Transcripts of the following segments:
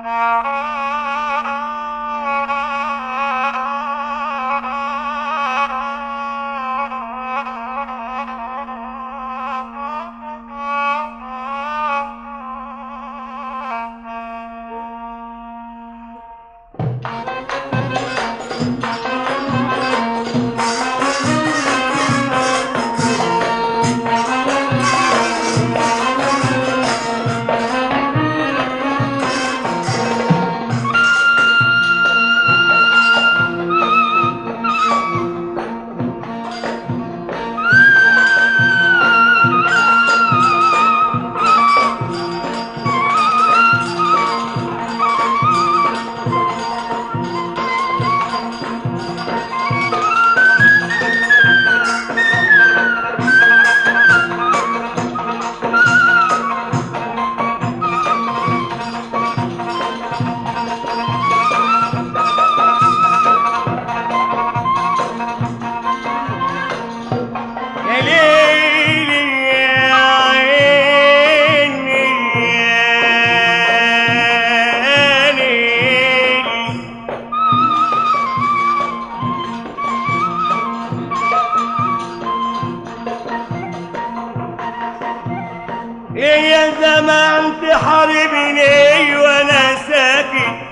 يا ليلي يا عيني يا ليلي ليه يا زمان تحاربني وانا ساكت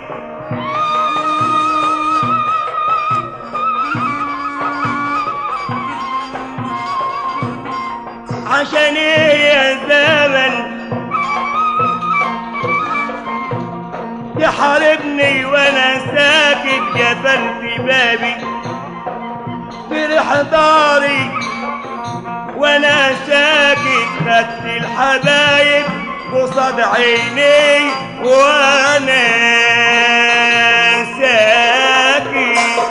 عشان ايه يا زمن تحاربني وانا ساكت قفلت بابي في حضاري وانا ساكت خدت الحبايب قصاد عيني وانا ساكت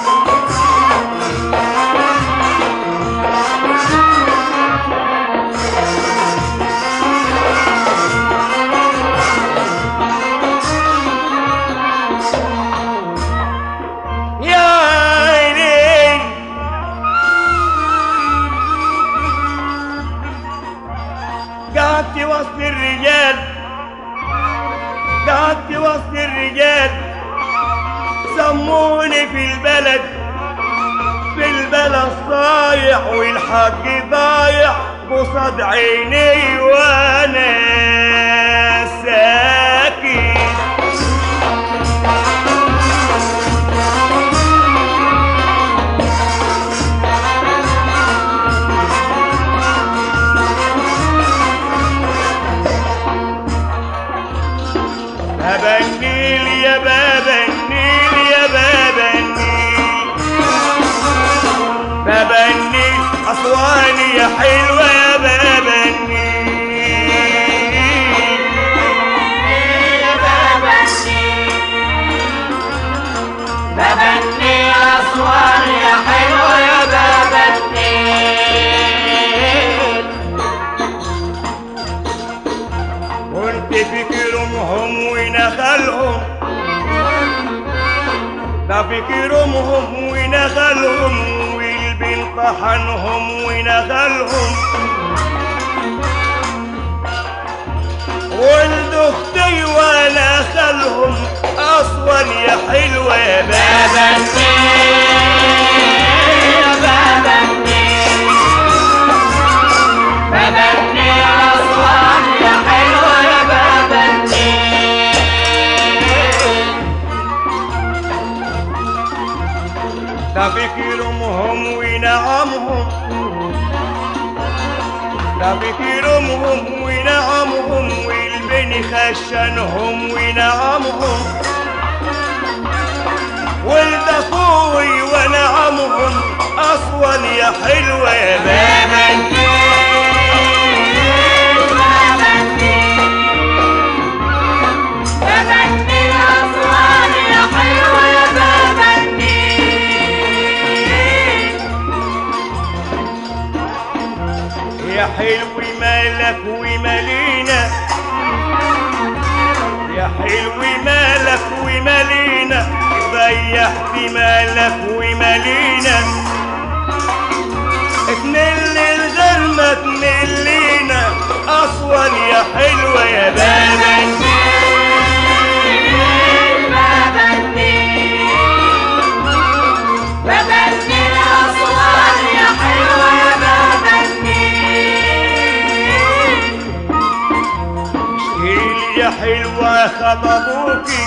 يا عيني قعدت وسط الرجال قعدت وسط الرجال سموني في البلد في البلد صايح والحق ضايع قصاد عيني وانا ساكت بابا النيل يا بابا النيل يا بابا النيل بابا النيل أسواني يا حلوة يا بابا النيل يا بابا النيل بابا النيل أسوان يا حلو يا بابا النيل قلت فكرهم ونخلهم ده فكرهم ونخلهم والبن طحنهم ونخلهم ولد اختي وانا خلهم اصلا يا حلوه يا بابا بابا النيل يا بابا النيل بابا النيل أسوان يا حلو يا بابا النيل ده فكرهم ونعمهم ده فكرهم ونعمهم والبن خشنهم ونعمهم ولد اخوي ونعمهم اصلا يا حلوه يا بابا بابا النيل بابا النيل أسوان يا حلو يا بابا النيل يا حلو مالك ومالينا يا حلو مالك ومالينا ضيعت مالك ومالينا تنل الغير ما تنلينا اصلا يا حلوه يا بابا بابا النيل خطبوكي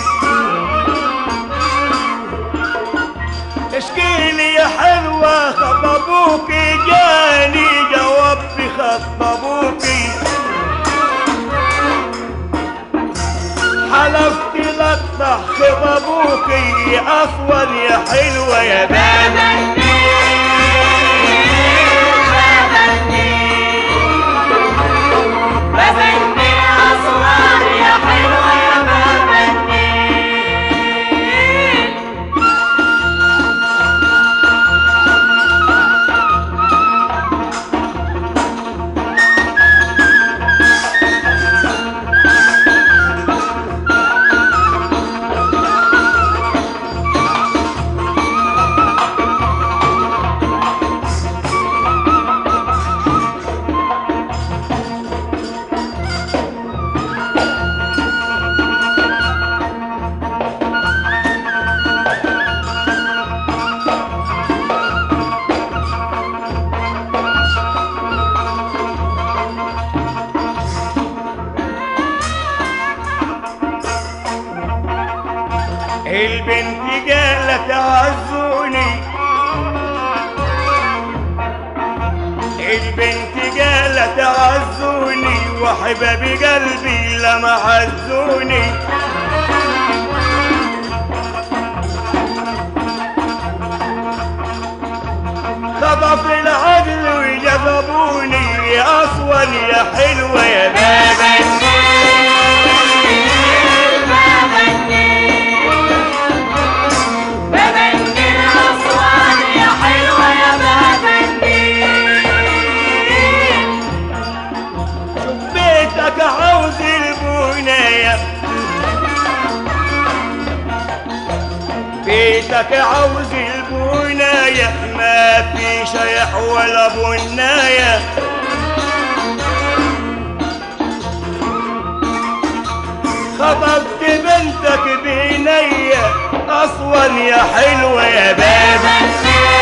اشكيلي يا حلوة خطبوكي جاني جوابي خطبوكي حلفت لقطع خطبوكي اصلا يا حلوة يا بابا البنت قالت عزوني البنت قالت عزوني وحباب قلبي لما عزوني خطف العدل وجذبوني يا أصول يا حلوة يا بابا بيتك عاوز البناية بيتك عاوز البناية ما في شيح ولا بناية خطبت بنتك بنية أصلا يا حلوة يا بابا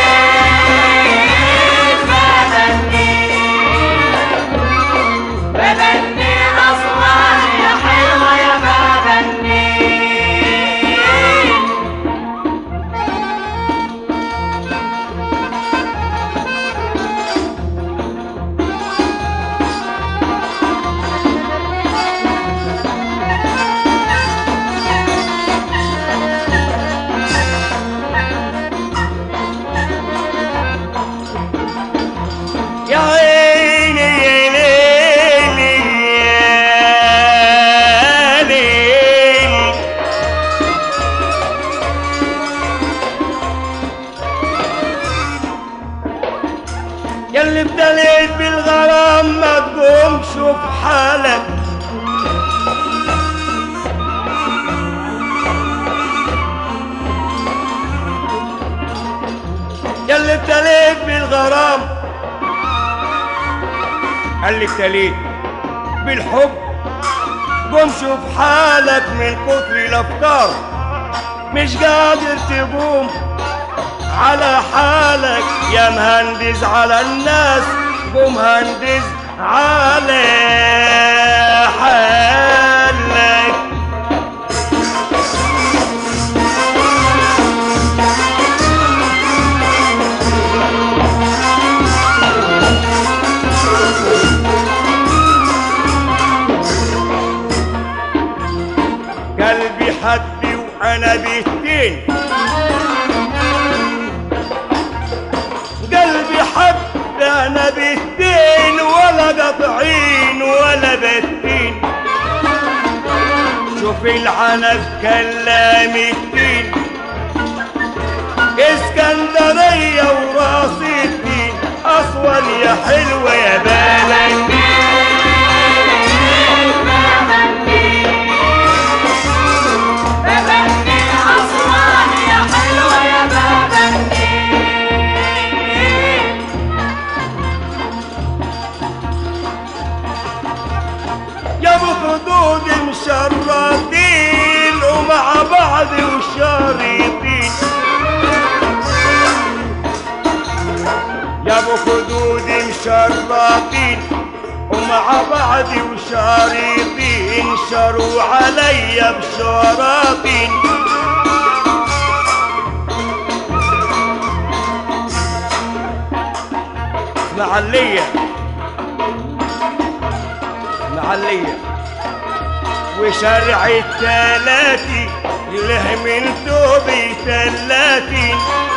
يا عيني يا ليلي يا ليلي يا اللي ابتليت بالغرام ما تقوم شوف حالك يا اللي ابتليت بالغرام قال لي ابتليت بالحب قوم شوف حالك من كتر الافكار مش قادر تقوم على حالك يا مهندس على الناس قوم هندس على حالك قلبي حبي وانا بيتين قلبي حب انا بيتين ولا قطعين ولا بتين شوف العنب كلام الدين اسكندرية وراس الدين أصول يا حلوة يا بلد يا ابو خدود مشردين ومع بعض وشارطين يا ابو خدود مشردين ومع بعض وشارطين ينشروا عليا بشراطين معلية معلية وشرع التلاتي له من ثوبي ثلاثين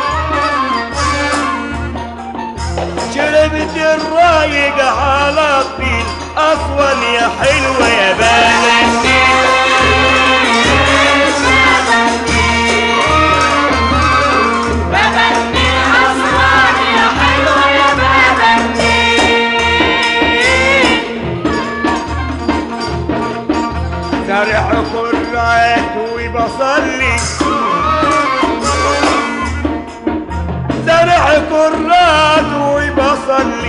شربت الرايق على الطين أصلا يا حلوة يا بلد بغني أصوات يا حلوة يا بغني زرع كرات وبصلي زرع كرات وبصلي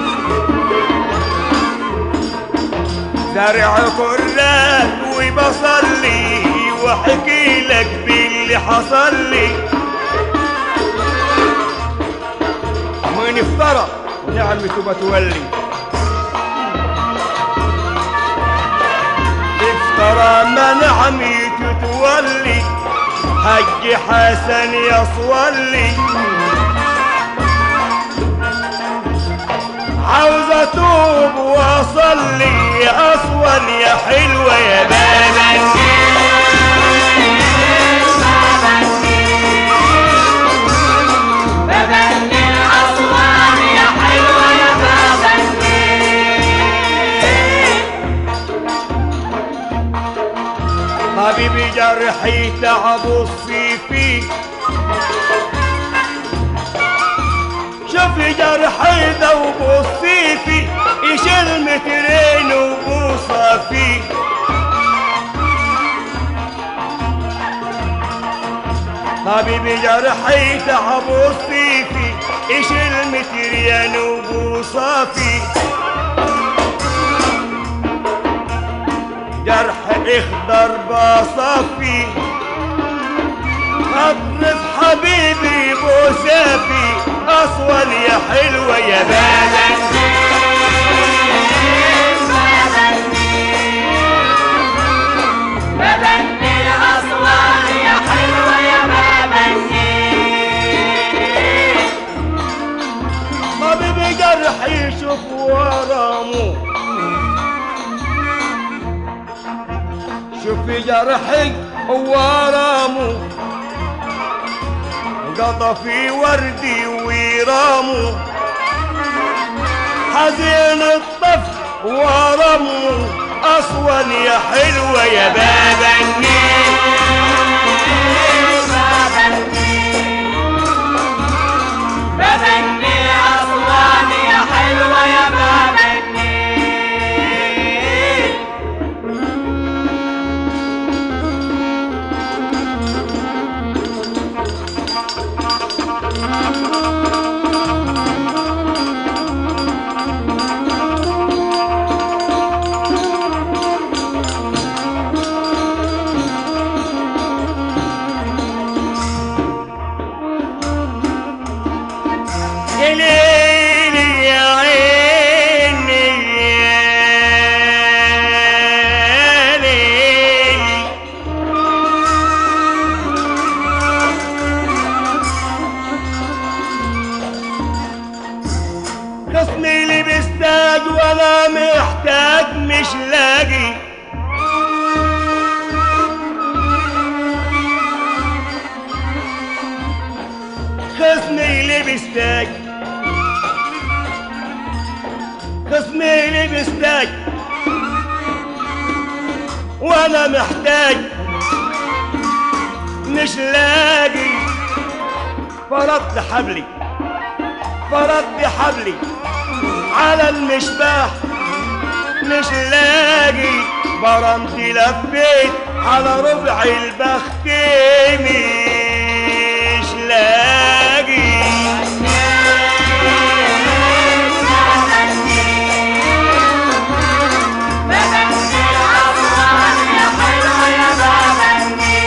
زرع كرات وبصلي واحكي لك باللي حصل لي من افترى نعمته بتولي افترى ما نعمته تولي حج حسن يصولي عاوز اتوب واصلي اصلا يا حلوه يا بلدي بغني الأصوات يا حلوة يا بغني حبيبي جرحي تعب الصيفي شوفي جرحي ذوب الصيفي يشيل مترين وبوصة فيه حبيبي جرحي تعب الصيفي يشيل مترين وبوصة فيه جرح اخضر بصفي اطرف حبيبي بوسافي اصول يا حلوة يا بلد بغني الأصوات يا حلوة يا بغني حبيبي جرح يشوف ورامه شوفي جرحي ورامه قضى في وردي ورامه حزين الطفل ورمه اصلا يا حلوة يا بابني بغني الأصوات يا حلوة يا بغني يا ليلي يا عيني يا ليلي خصمي اللي بيستاج وانا محتاج مش لاقي خصمي اللي بيستاج خصمي اللي بيستاج وانا محتاج مش لاقي فرضت حبلي فرضت حبلي على المشباح مش لاقي برمت لفيت على ربع البخت مش لاقي بغني الأصوات يا حلوة يا بغني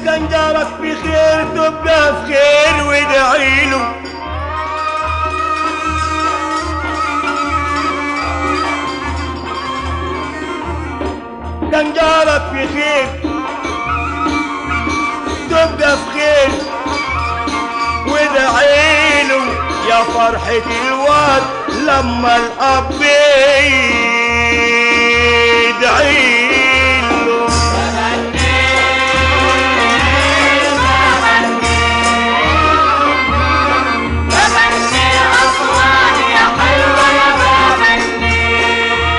كان جارك بخير تبقى في خير وادعي له كان جارك في خير تبقى في خير وادعي له يا فرحة الواد لما الأب يدعي له بغني الأصوات يا حلوة يا باب النيل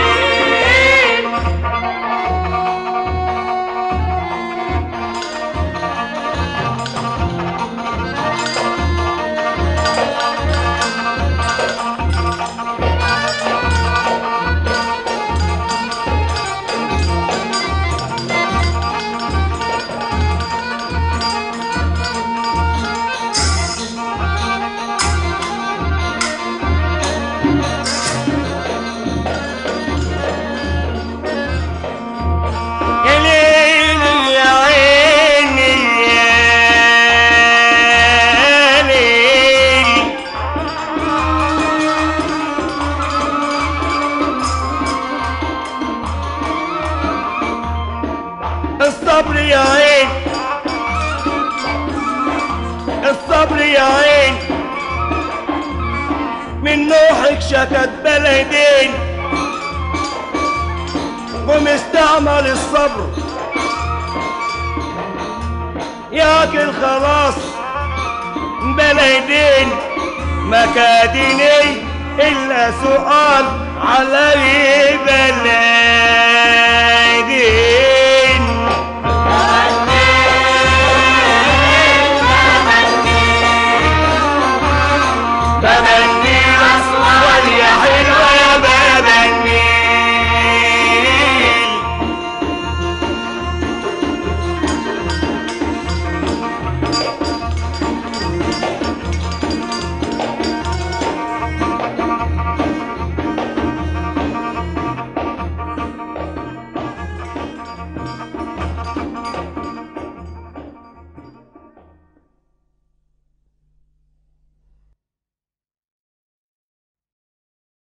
يا ليل يا عيني يا ليل الصبر يا عين الصبر يا عين من نوحك شكت بلدين ومستعمل الصبر ياكل خلاص بلدين مكادني إلا سؤال علي بلدين بمن